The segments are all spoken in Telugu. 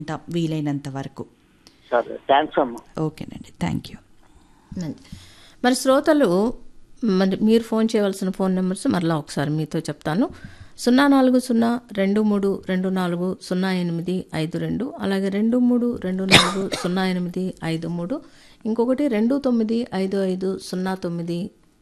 ఉంటాం వీలైనంత వరకు సరే థ్యాంక్స్ అమ్మా ఓకేనండి థ్యాంక్ యూ మంచి. మరి శ్రోతలు మరి మీరు ఫోన్ చేయవలసిన ఫోన్ నెంబర్స్ మరలా ఒకసారి మీతో చెప్తాను సున్నా నాలుగు సున్నా రెండు మూడు రెండు నాలుగు సున్నా ఎనిమిది ఐదు రెండు అలాగే రెండు మూడు రెండు నాలుగు సున్నా ఎనిమిది ఐదు మూడు ఇంకొకటి రెండు తొమ్మిది ఐదు ఐదు సున్నా తొమ్మిది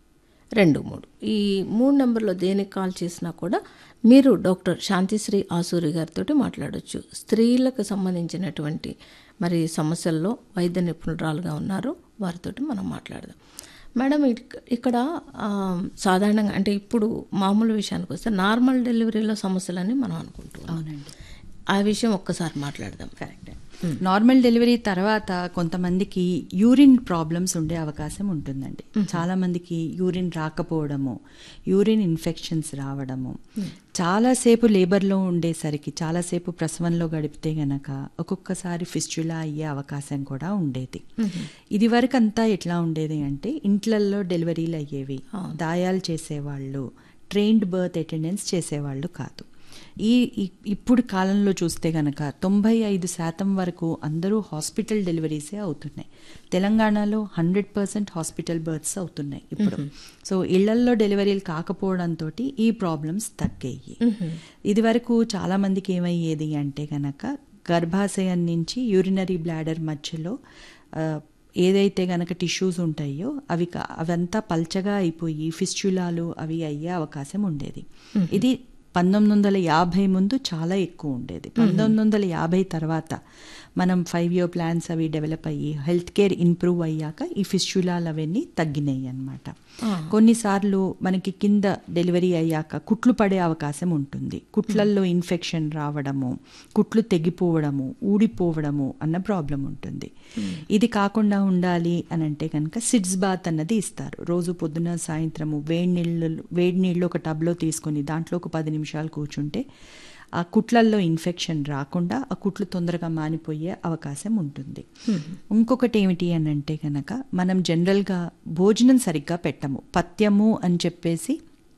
రెండు మూడు ఈ మూడు నెంబర్లో దేనికి కాల్ చేసినా కూడా మీరు డాక్టర్ శాంతిశ్రీ ఆసూరి గారితో మాట్లాడొచ్చు స్త్రీలకు సంబంధించినటువంటి మరి సమస్యల్లో వైద్య నిపుణురాలుగా ఉన్నారు వారితోటి మనం మాట్లాడదాం మేడం ఇక్- ఇక్కడ ఆ, సాధారణంగా అంటే ఇప్పుడు మామూలు విషయానికి వస్తే నార్మల్ డెలివరీలో సమస్యలని మనం అనుకుంటున్నాం అవునండి ఆ విషయం ఒక్కసారి మాట్లాడదాం కరెక్ట్ నార్మల్ డెలివరీ తర్వాత కొంతమందికి యూరిన్ ప్రాబ్లమ్స్ ఉండే అవకాశం ఉంటుందండి చాలా మందికి యూరిన్ రాకపోవడము యూరిన్ ఇన్ఫెక్షన్స్ రావడము చాలాసేపు లేబర్లో ఉండేసరికి చాలాసేపు ప్రసవంలో గడిపితే గనక ఒక్కొక్కసారి ఫిస్చులా అయ్యే అవకాశం కూడా ఉండేది ఇది వరకు అంతా ఎట్లా ఉండేది అంటే ఇంట్లల్లో డెలివరీలు అయ్యేవి దాయాలు చేసేవాళ్ళు ట్రైన్డ్ బర్త్ అటెండెన్స్ చేసేవాళ్ళు కాదు ఈ ఈ- ఇప్పుడు కాలంలో చూస్తే గనక తొంభై ఐదు శాతం వరకు అందరూ హాస్పిటల్ డెలివరీసే అవుతున్నాయి తెలంగాణలో హండ్రెడ్ పర్సెంట్ హాస్పిటల్ బర్త్స్ అవుతున్నాయి ఇప్పుడు సో ఇళ్లల్లో డెలివరీలు కాకపోవడంతో ఈ ప్రాబ్లమ్స్ తగ్గాయి ఇది వరకు చాలా మందికి ఏమయ్యేది అంటే గనక గర్భాశయం నుంచి యూరినరీ బ్లాడర్ మధ్యలో ఆ, ఏదైతే గనక టిష్యూస్ ఉంటాయో అవి కా- అవంతా పల్చగా అయిపోయి ఫిస్చులాలు అవి అయ్యే అవకాశం ఉండేది ఇది పంతొమ్మిది వందల యాభై ముందు చాలా ఎక్కువ ఉండేది పంతొమ్మిది వందల యాభై తర్వాత మనం ఫైవ్ ఇయర్ ప్లాన్స్ అవి డెవలప్ అయ్యి హెల్త్ కేర్ ఇంప్రూవ్ అయ్యాక ఈ ఫిస్చులాలు అవన్నీ తగ్గినాయి అన్నమాట కొన్నిసార్లు మనకి కింద డెలివరీ అయ్యాక కుట్లు పడే అవకాశం ఉంటుంది కుట్లల్లో ఇన్ఫెక్షన్ రావడము కుట్లు తెగిపోవడము ఊడిపోవడము అన్న ప్రాబ్లం ఉంటుంది ఇది కాకుండా ఉండాలి అని అంటే కనుక సిడ్స్ బాత్ అన్నది ఇస్తారు రోజు పొద్దున సాయంత్రము వేడి నీళ్ళు వేడి నీళ్ళు ఒక టబ్లో తీసుకొని దాంట్లో ఒక పది నిమిషాలు కూర్చుంటే ఆ కుట్లల్లో ఇన్ఫెక్షన్ రాకుండా ఆ కుట్లు తొందరగా మానిపోయే అవకాశం ఉంటుంది ఇంకొకటి ఏమిటి అని అంటే కనుక మనం జనరల్గా భోజనం సరిగ్గా పెట్టము పథ్యము అని చెప్పేసి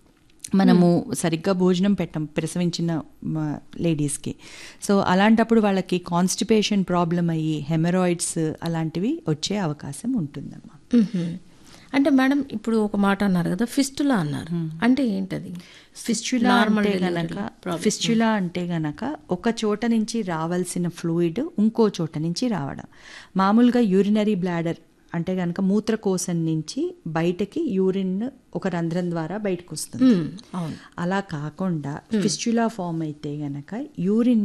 మనము సరిగ్గా భోజనం పెట్టం ప్రసవించిన మ, లేడీస్కి సో అలాంటప్పుడు వాళ్ళకి కాన్స్టిపేషన్ ప్రాబ్లం అయ్యి హెమరాయిడ్స్ అలాంటివి వచ్చే అవకాశం ఉంటుందమ్మా మ్మ్. అంటే మేడం ఇప్పుడు ఒక మాట అన్నారు కదా ఫిస్టులా అన్నారు అంటే ఏంటది ఫిస్చులా Normal అంటే delivery గనక problem. ఫిస్చులా అంటే గనక ఒక చోట నుంచి రావాల్సిన ఫ్లూయిడ్ ఇంకో చోట నుంచి రావడం మామూలుగా యూరినరీ బ్లాడర్ అంటే గనక మూత్రకోశం నుంచి బయటకి యూరిన్ ఒక రంధ్రం ద్వారా బయటకు వస్తుంది మ్మ్. అవును అలా కాకుండా ఫిస్చులా ఫామ్ అయితే గనక యూరిన్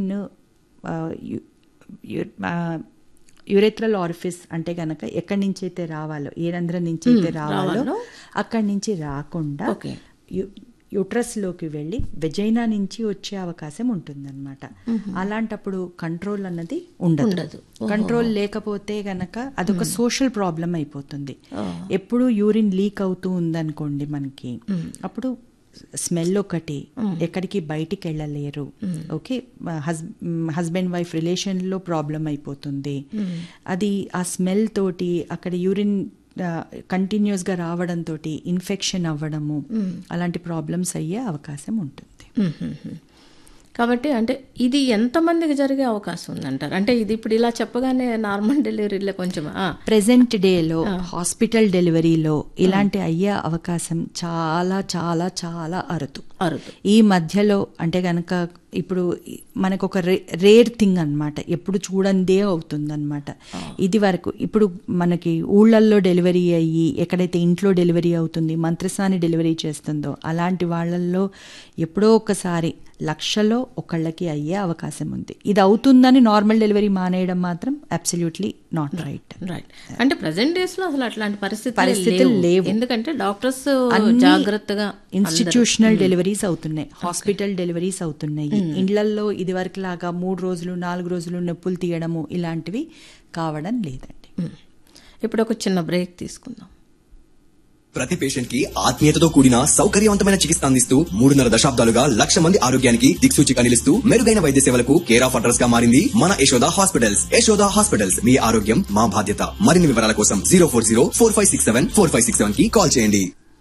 యురెత్రల్ ఆరిఫిస్ అంటే గనక ఎక్కడి నుంచి అయితే రావాలో ఏ రంధ్రం నుంచి అయితే రావాలో రావాలో. అక్కడి నుంచి రాకుండా ఓకే. యుట్రస్ లోకి వెళ్ళి వెజైనా నుంచి వచ్చే అవకాశం ఉంటుందన్నమాట అలాంటప్పుడు కంట్రోల్ అన్నది ఉండదు ఉండదు. కంట్రోల్ లేకపోతే గనక అదొక సోషల్ ప్రాబ్లం అయిపోతుంది ఎప్పుడు యూరిన్ లీక్ అవుతూ ఉందనుకోండి మనకి అప్పుడు స్మెల్ ఒకటి ఎక్కడికి బయటికి వెళ్ళలేరు ఓకే హస్బెండ్ వైఫ్ రిలేషన్లో ప్రాబ్లం అయిపోతుంది అది ఆ స్మెల్ తోటి అక్కడ యూరిన్ కంటిన్యూస్గా రావడంతో ఇన్ఫెక్షన్ అవ్వడము అలాంటి ప్రాబ్లమ్స్ అయ్యే అవకాశం ఉంటుంది మ్మ్. కాబట్టి అంటే ఇది ఎంతమందికి జరిగే అవకాశం ఉందంటారు అంటే ఇది ఇప్పుడు ఇలా చెప్పగానే నార్మల్ డెలివరీలో కొంచెం ఆ, ప్రెసెంట్ డేలో హాస్పిటల్ డెలివరీలో ఇలాంటి అయ్యే అవకాశం చాలా చాలా చాలా అరుదు అరుదు ఈ మధ్యలో అంటే కనుక ఇప్పుడు మనకు ఒక రే రేర్ థింగ్ అన్నమాట ఎప్పుడు చూడందే అవుతుందన్నమాట ఇది వరకు ఇప్పుడు మనకి ఊళ్ళల్లో డెలివరీ అయ్యి ఎక్కడైతే ఇంట్లో డెలివరీ అవుతుంది మంత్రసాని డెలివరీ చేస్తుందో అలాంటి వాళ్ళల్లో ఎప్పుడో ఒకసారి లక్షలో ఒకళ్ళకి అయ్యే అవకాశం ఉంది ఇది అవుతుందని నార్మల్ డెలివరీ మానేయడం మాత్రం అబ్సల్యూట్లీ నాట్ రైట్ రైట్ అంటే ప్రజెంట్ డేస్ లో అసలు అట్లాంటి పరిస్థితులు పరిస్థితులు లేవు. ఎందుకంటే డాక్టర్స్ అన్ని జాగ్రత్తగా ఇన్స్టిట్యూషనల్ డెలివరీస్ అవుతున్నాయి హాస్పిటల్ డెలివరీస్ అవుతున్నాయి ఇండ్లల్లో ఇది వరకు లాగా మూడు రోజులు నాలుగు రోజులు నొప్పులు తీయడము ఇలాంటివి కావడం లేదండి మ్మ్. ఇప్పుడు ఒక చిన్న బ్రేక్ తీసుకుందాం ప్రతి పేషెంట్ కి ఆత్మీయతతో కూడిన సౌకర్యవంతమైన చికిత్స అందిస్తూ మూడున్నర దశాబ్దాలుగా లక్ష మంది ఆరోగ్యానికి దిక్సూచిగా నిలుస్తూ మెరుగైన వైద్య సేవలకు కేర్ ఆఫ్ అడ్రస్ గా మారింది మన యశోద హాస్పిటల్స్ యశోద హాస్పిటల్స్ మీ ఆరోగ్యం మా బాధ్యత మరిన్ని వివరాల కోసం zero four zero four five six seven four five six seven కి కాల్ చేయండి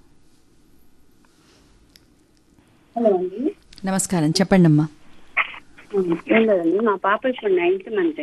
హలో అండి నమస్కారం చెప్పండి అమ్మా ఏం లేదండి మా పాప ఇప్పుడు నైన్త్ మంత్